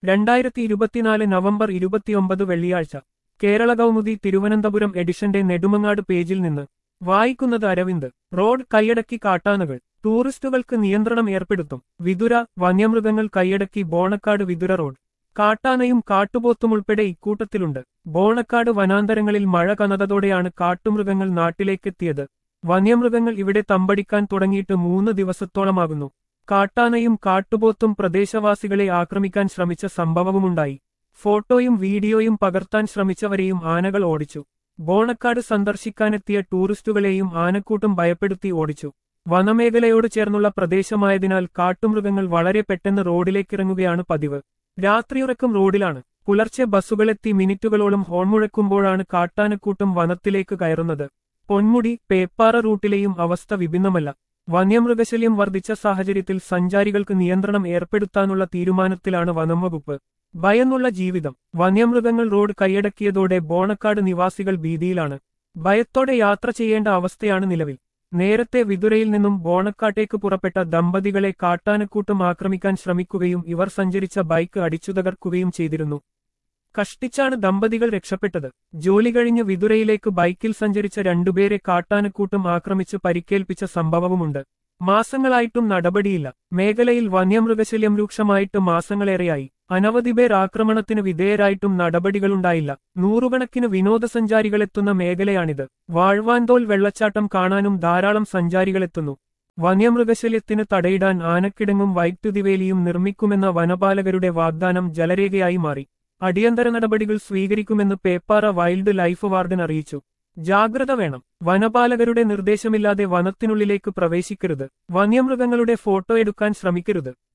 രണ്ടായിരത്തി ഇരുപത്തിനാല് നവംബർ ഇരുപത്തിയൊമ്പത് വെള്ളിയാഴ്ച കേരള കൗമുദി തിരുവനന്തപുരം എഡിഷന്റെ നെടുമങ്ങാട് പേജിൽ നിന്ന് വായിക്കുന്നത് അരവിന്ദ് റോഡ് കൈയടക്കി കാട്ടാനകൾ ടൂറിസ്റ്റുകൾക്ക് നിയന്ത്രണം ഏർപ്പെടുത്തും വിതുര വന്യമൃഗങ്ങൾ കൈയടക്കി ബോണക്കാട് വിതുര റോഡ് കാട്ടാനയും കാട്ടുപോത്തും ഉൾപ്പെടെ ഇക്കൂട്ടത്തിലുണ്ട് ബോണക്കാട് വനാന്തരങ്ങളിൽ മഴ കനതതോടെയാണ് കാട്ടുമൃഗങ്ങൾ നാട്ടിലേക്കെത്തിയത് വന്യമൃഗങ്ങൾ ഇവിടെ തമ്പടിക്കാൻ തുടങ്ങിയിട്ട് മൂന്ന് ദിവസത്തോളമാകുന്നു കാട്ടാനയും കാട്ടുപോത്തും പ്രദേശവാസികളെ ആക്രമിക്കാൻ ശ്രമിച്ച സംഭവവുമുണ്ടായി ഫോട്ടോയും വീഡിയോയും പകർത്താൻ ശ്രമിച്ചവരെയും ആനകൾ ഓടിച്ചു ബോണക്കാട് സന്ദർശിക്കാനെത്തിയ ടൂറിസ്റ്റുകളെയും ആനക്കൂട്ടം ഭയപ്പെടുത്തി ഓടിച്ചു വനമേഖലയോട് ചേർന്നുള്ള പ്രദേശമായതിനാൽ കാട്ടുമൃഗങ്ങൾ വളരെ പെട്ടെന്ന് റോഡിലേക്കിറങ്ങുകയാണ് പതിവ് രാത്രിയുറക്കം റോഡിലാണ് പുലർച്ചെ ബസ്സുകളെത്തി മിനിറ്റുകളോളം ഹോൺ മുഴക്കുമ്പോഴാണ് കാട്ടാനക്കൂട്ടം വനത്തിലേക്ക് കയറുന്നത് പൊന്മുടി പേപ്പാറ റൂട്ടിലെയും അവസ്ഥ വിഭിന്നമല്ല വന്യമൃഗശല്യം വർദ്ധിച്ച സാഹചര്യത്തിൽ സഞ്ചാരികൾക്ക് നിയന്ത്രണം ഏർപ്പെടുത്താനുള്ള തീരുമാനത്തിലാണ് വനംവകുപ്പ് ഭയന്നുള്ള ജീവിതം വന്യമൃഗങ്ങൾ റോഡ് കൈയടക്കിയതോടെ ബോണക്കാട് നിവാസികൾ ഭീതിയിലാണ് ഭയത്തോടെ യാത്ര ചെയ്യേണ്ട അവസ്ഥയാണ് നിലവിൽ നേരത്തെ വിതുരയിൽ നിന്നും ബോണക്കാട്ടേക്ക് പുറപ്പെട്ട ദമ്പതികളെ കാട്ടാനക്കൂട്ടം ആക്രമിക്കാൻ ശ്രമിക്കുകയും ഇവർ സഞ്ചരിച്ച ബൈക്ക് അടിച്ചു തകർക്കുകയും ചെയ്തിരുന്നു കഷ്ടിച്ചാണ് ദമ്പതികൾ രക്ഷപ്പെട്ടത് ജോലി കഴിഞ്ഞ് വിതുരയിലേക്ക് ബൈക്കിൽ സഞ്ചരിച്ച രണ്ടുപേരെ കാട്ടാനക്കൂട്ടം ആക്രമിച്ച് പരിക്കേൽപ്പിച്ച സംഭവവുമുണ്ട് മാസങ്ങളായിട്ടും നടപടിയില്ല മേഖലയിൽ വന്യമൃഗശല്യം രൂക്ഷമായിട്ട് മാസങ്ങളേറെയായി അനവധി പേർ ആക്രമണത്തിന് വിധേയരായിട്ടും നടപടികളുണ്ടായില്ല നൂറുകണക്കിന് വിനോദസഞ്ചാരികളെത്തുന്ന മേഖലയാണിത് വാഴ്വാൻതോൽ വെള്ളച്ചാട്ടം കാണാനും ധാരാളം സഞ്ചാരികളെത്തുന്നു വന്യമൃഗശല്യത്തിന് തടയിടാൻ ആനക്കിടങ്ങും വൈദ്യുതിവേലിയും നിർമ്മിക്കുമെന്ന വനപാലകരുടെ വാഗ്ദാനം ജലരേഖയായി മാറി അടിയന്തര നടപടികൾ സ്വീകരിക്കുമെന്ന് പേപ്പാറ വൈൽഡ് ലൈഫ് വാർഡൻ അറിയിച്ചു ജാഗ്രത വേണം വനപാലകരുടെ നിർദ്ദേശമില്ലാതെ വനത്തിനുള്ളിലേക്ക് പ്രവേശിക്കരുത് വന്യമൃഗങ്ങളുടെ ഫോട്ടോ എടുക്കാൻ ശ്രമിക്കരുത്